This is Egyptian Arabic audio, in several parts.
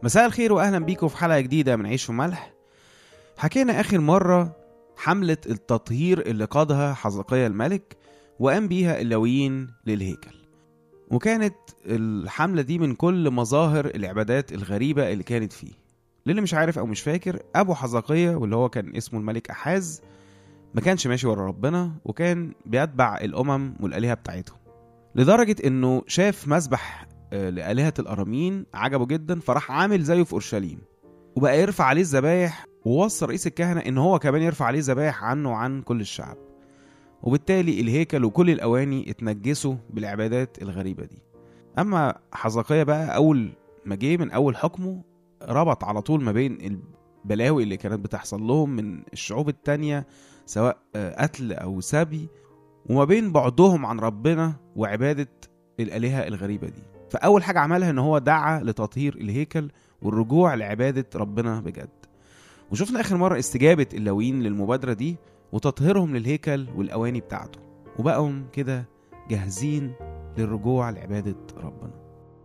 مساء الخير واهلا بيكم في حلقه جديده من عيش وملح حكينا اخر مره حمله التطهير اللي قادها حزقيا الملك وقام بيها اللاويين للهيكل وكانت الحمله دي من كل مظاهر العبادات الغريبه اللي كانت فيه للي مش عارف او مش فاكر ابو حزقيا واللي هو كان اسمه الملك احاز ما كانش ماشي ورا ربنا وكان بيتبع الامم والالهه بتاعتهم لدرجه انه شاف مسبح آه، لآلهة الأرامين عجبه جدا فراح عامل زيه في أورشليم وبقى يرفع عليه الذبايح ووصى رئيس الكهنة إن هو كمان يرفع عليه ذبايح عنه وعن كل الشعب وبالتالي الهيكل وكل الأواني اتنجسوا بالعبادات الغريبة دي أما حزقية بقى أول ما جه من أول حكمه ربط على طول ما بين البلاوي اللي كانت بتحصل لهم من الشعوب التانية سواء آه، قتل أو سبي وما بين بعدهم عن ربنا وعبادة الآلهة الغريبة دي فأول حاجة عملها إن هو دعا لتطهير الهيكل والرجوع لعبادة ربنا بجد وشفنا آخر مرة استجابة اللاويين للمبادرة دي وتطهيرهم للهيكل والأواني بتاعته وبقوا كده جاهزين للرجوع لعبادة ربنا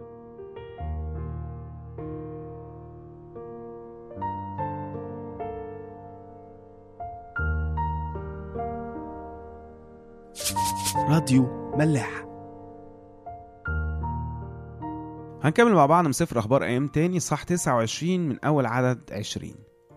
راديو ملاح هنكمل مع بعض من سفر أخبار أيام تاني صح 29 من أول عدد 20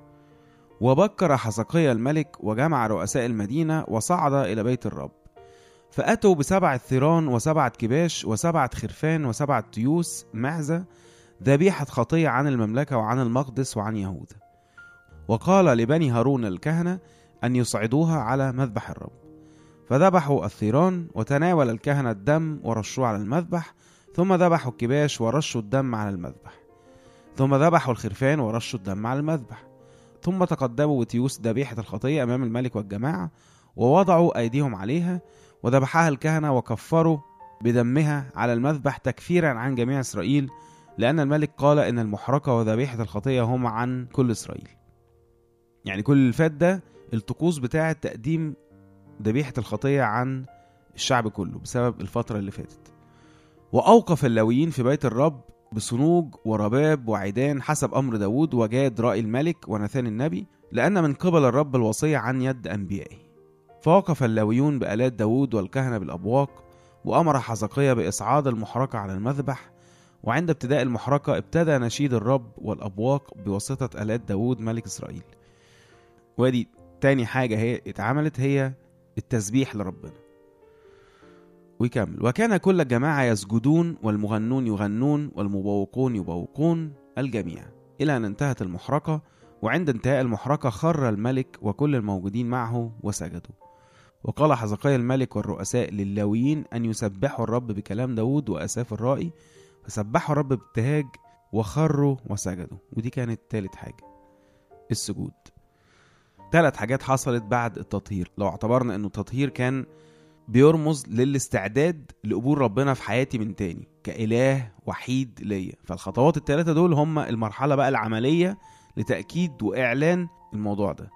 وبكر حزقيا الملك وجمع رؤساء المدينة وصعد إلى بيت الرب فأتوا بسبعة ثيران وسبعة كباش وسبعة خرفان وسبعة تيوس معزة ذبيحة خطية عن المملكة وعن المقدس وعن يهوذا وقال لبني هارون الكهنة أن يصعدوها على مذبح الرب فذبحوا الثيران وتناول الكهنة الدم ورشوه على المذبح ثم ذبحوا الكباش ورشوا الدم على المذبح ثم ذبحوا الخرفان ورشوا الدم على المذبح ثم تقدموا بتيوس ذبيحة الخطية أمام الملك والجماعة ووضعوا أيديهم عليها وذبحها الكهنة وكفروا بدمها على المذبح تكفيرا عن جميع إسرائيل لأن الملك قال إن المحرقة وذبيحة الخطية هم عن كل إسرائيل يعني كل اللي فات ده الطقوس بتاعة تقديم ذبيحة الخطية عن الشعب كله بسبب الفترة اللي فاتت وأوقف اللاويين في بيت الرب بصنوج ورباب وعيدان حسب أمر داود وجاد رأي الملك ونثان النبي لأن من قبل الرب الوصية عن يد أنبيائه فوقف اللاويون بآلات داود والكهنة بالأبواق وأمر حزقية بإصعاد المحرقة على المذبح وعند ابتداء المحرقة ابتدى نشيد الرب والأبواق بواسطة آلات داود ملك إسرائيل ودي تاني حاجة هي اتعملت هي التسبيح لربنا ويكمل وكان كل الجماعة يسجدون والمغنون يغنون والمبوقون يبوقون الجميع إلى أن انتهت المحرقة وعند انتهاء المحرقة خر الملك وكل الموجودين معه وسجدوا وقال حزقيا الملك والرؤساء للاويين أن يسبحوا الرب بكلام داود وأساف الرائي فسبحوا الرب بابتهاج وخروا وسجدوا ودي كانت تالت حاجة السجود ثلاث حاجات حصلت بعد التطهير لو اعتبرنا انه التطهير كان بيرمز للاستعداد لقبول ربنا في حياتي من تاني كإله وحيد ليا فالخطوات الثلاثة دول هم المرحلة بقى العملية لتأكيد وإعلان الموضوع ده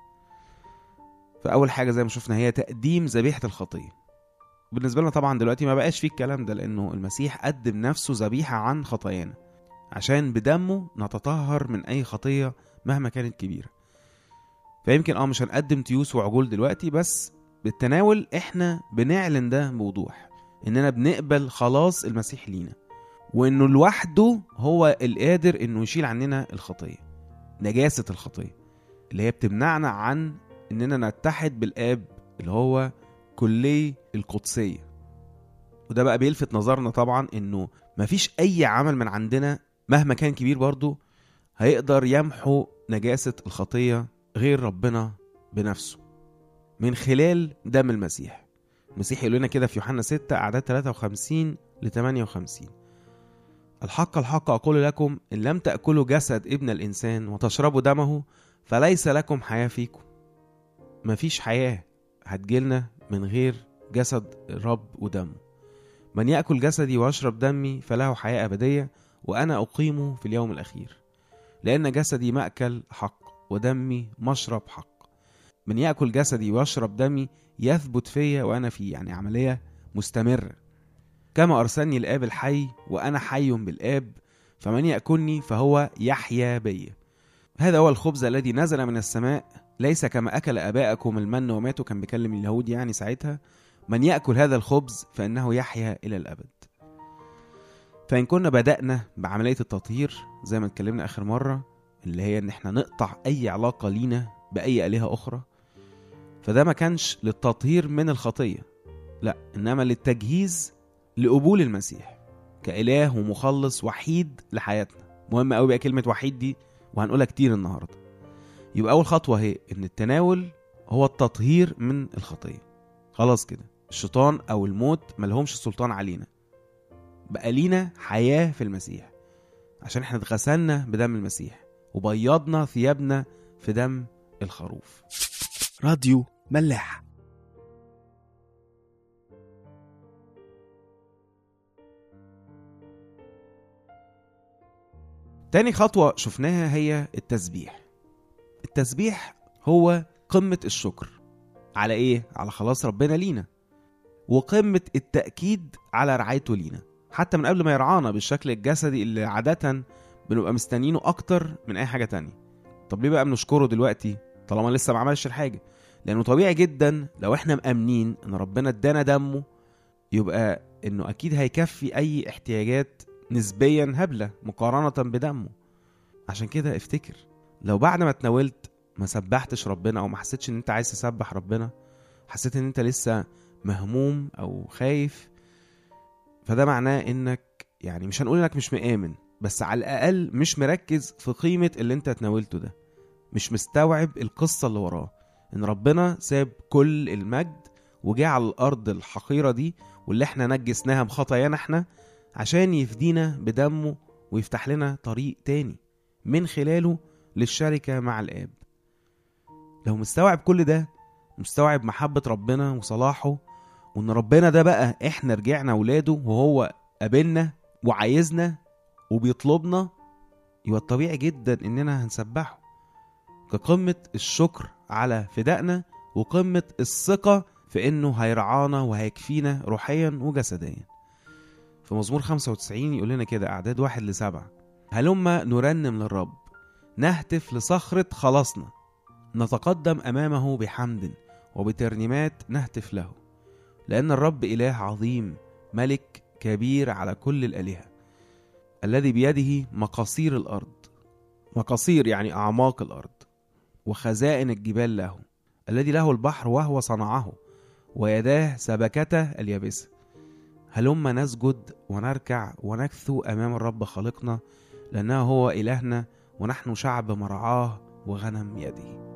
فأول حاجة زي ما شفنا هي تقديم ذبيحة الخطية بالنسبة لنا طبعا دلوقتي ما بقاش فيه الكلام ده لأنه المسيح قدم نفسه ذبيحة عن خطايانا عشان بدمه نتطهر من أي خطية مهما كانت كبيرة فيمكن اه مش هنقدم تيوس وعجول دلوقتي بس بالتناول احنا بنعلن ده بوضوح اننا بنقبل خلاص المسيح لينا وانه لوحده هو القادر انه يشيل عننا الخطيه نجاسه الخطيه اللي هي بتمنعنا عن اننا نتحد بالاب اللي هو كلي القدسيه وده بقى بيلفت نظرنا طبعا انه مفيش اي عمل من عندنا مهما كان كبير برضه هيقدر يمحو نجاسه الخطيه غير ربنا بنفسه من خلال دم المسيح المسيح يقول لنا كده في يوحنا 6 أعداد 53 ل 58 الحق الحق أقول لكم إن لم تأكلوا جسد ابن الإنسان وتشربوا دمه فليس لكم حياة فيكم مفيش حياة هتجيلنا من غير جسد الرب ودمه من يأكل جسدي ويشرب دمي فله حياة أبدية وأنا أقيمه في اليوم الأخير لأن جسدي مأكل حق ودمي مشرب حق من يأكل جسدي ويشرب دمي يثبت فيا وأنا فيه يعني عملية مستمرة كما أرسلني الآب الحي وأنا حي بالآب فمن يأكلني فهو يحيا بي هذا هو الخبز الذي نزل من السماء ليس كما أكل آباءكم المن وماتوا كان بيكلم اليهود يعني ساعتها من يأكل هذا الخبز فإنه يحيا إلى الأبد فإن كنا بدأنا بعملية التطهير زي ما اتكلمنا آخر مرة اللي هي إن إحنا نقطع أي علاقة لينا بأي آلهة أخرى فده ما كانش للتطهير من الخطية لا إنما للتجهيز لقبول المسيح كإله ومخلص وحيد لحياتنا مهم قوي بقى كلمة وحيد دي وهنقولها كتير النهاردة يبقى أول خطوة هي إن التناول هو التطهير من الخطية خلاص كده الشيطان أو الموت ملهمش سلطان علينا بقى لينا حياة في المسيح عشان احنا اتغسلنا بدم المسيح وبيضنا ثيابنا في دم الخروف راديو ملاح تاني خطوة شفناها هي التسبيح التسبيح هو قمة الشكر على ايه؟ على خلاص ربنا لينا وقمة التأكيد على رعايته لينا حتى من قبل ما يرعانا بالشكل الجسدي اللي عادة بنبقى مستنينه أكتر من أي حاجة تانية طب ليه بقى بنشكره دلوقتي طالما لسه ما عملش الحاجة لأنه طبيعي جدا لو احنا مأمنين إن ربنا ادانا دمه يبقى إنه أكيد هيكفي أي احتياجات نسبيا هبلة مقارنة بدمه عشان كده افتكر لو بعد ما اتناولت ما سبحتش ربنا او ما حسيتش ان انت عايز تسبح ربنا حسيت ان انت لسه مهموم او خايف فده معناه انك يعني مش هنقول انك مش مآمن بس على الاقل مش مركز في قيمة اللي انت اتناولته ده مش مستوعب القصة اللي وراه ان ربنا ساب كل المجد وجه على الارض الحقيرة دي واللي احنا نجسناها بخطايانا احنا عشان يفدينا بدمه ويفتح لنا طريق تاني من خلاله للشركة مع الآب لو مستوعب كل ده مستوعب محبة ربنا وصلاحه وإن ربنا ده بقى إحنا رجعنا ولاده وهو قابلنا وعايزنا وبيطلبنا يبقى الطبيعي جدا إننا هنسبحه كقمة الشكر على فدائنا وقمة الثقة في إنه هيرعانا وهيكفينا روحيا وجسديا في مزمور 95 يقول لنا كده أعداد واحد لسبعة هلما نرنم للرب نهتف لصخرة خلاصنا نتقدم أمامه بحمد وبترنيمات نهتف له لأن الرب إله عظيم ملك كبير على كل الآلهة الذي بيده مقاصير الأرض مقاصير يعني أعماق الأرض وخزائن الجبال له الذي له البحر وهو صنعه ويداه سبكته اليابسة هلما نسجد ونركع ونكثو أمام الرب خالقنا لأنه هو إلهنا ونحن شعب مرعاه وغنم يده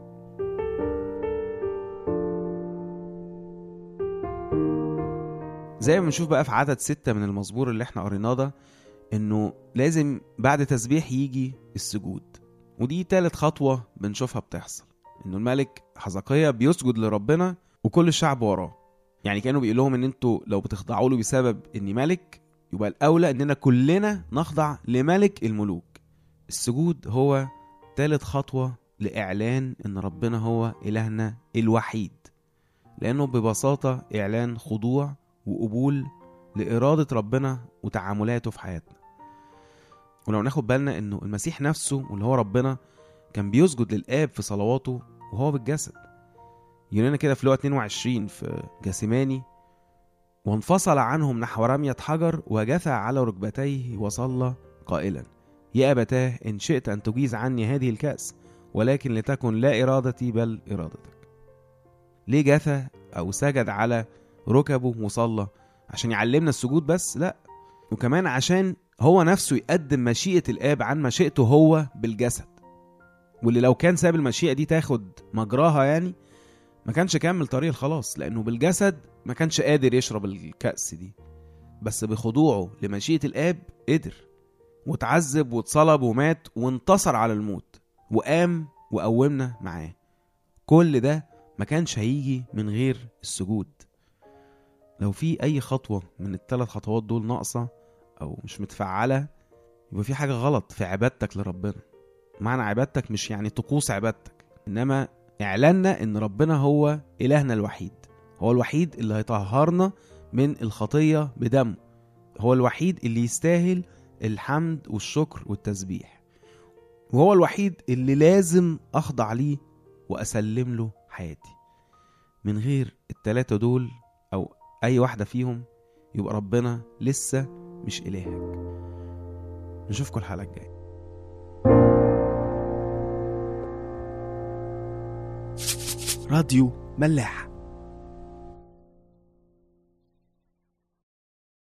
زي ما بنشوف بقى في عدد ستة من المزمور اللي احنا قريناه ده انه لازم بعد تسبيح يجي السجود ودي تالت خطوة بنشوفها بتحصل انه الملك حزقية بيسجد لربنا وكل الشعب وراه يعني كانوا بيقول لهم ان انتوا لو بتخضعوا له بسبب اني ملك يبقى الاولى اننا كلنا نخضع لملك الملوك السجود هو تالت خطوة لإعلان إن ربنا هو إلهنا الوحيد لأنه ببساطة إعلان خضوع وقبول لإرادة ربنا وتعاملاته في حياتنا ولو ناخد بالنا إنه المسيح نفسه واللي هو ربنا كان بيسجد للآب في صلواته وهو بالجسد يقول لنا كده في لقا 22 في جاسماني وانفصل عنهم نحو رمية حجر وجثى على ركبتيه وصلى قائلا يا أبتاه إن شئت أن تجيز عني هذه الكأس ولكن لتكن لا إرادتي بل إرادتك ليه جثى أو سجد على ركبه وصلى عشان يعلمنا السجود بس لا وكمان عشان هو نفسه يقدم مشيئة الآب عن مشيئته هو بالجسد واللي لو كان ساب المشيئة دي تاخد مجراها يعني ما كانش كمل طريق الخلاص لأنه بالجسد ما كانش قادر يشرب الكأس دي بس بخضوعه لمشيئة الآب قدر واتعذب واتصلب ومات وانتصر على الموت وقام وقومنا معاه كل ده ما كانش هيجي من غير السجود لو في اي خطوه من الثلاث خطوات دول ناقصه او مش متفعله يبقى في حاجه غلط في عبادتك لربنا معنى عبادتك مش يعني طقوس عبادتك انما اعلاننا ان ربنا هو الهنا الوحيد هو الوحيد اللي هيطهرنا من الخطيه بدمه هو الوحيد اللي يستاهل الحمد والشكر والتسبيح وهو الوحيد اللي لازم أخضع ليه وأسلم له حياتي من غير التلاتة دول أو أي واحدة فيهم يبقى ربنا لسه مش إلهك نشوفكم الحلقة الجاية راديو ملاح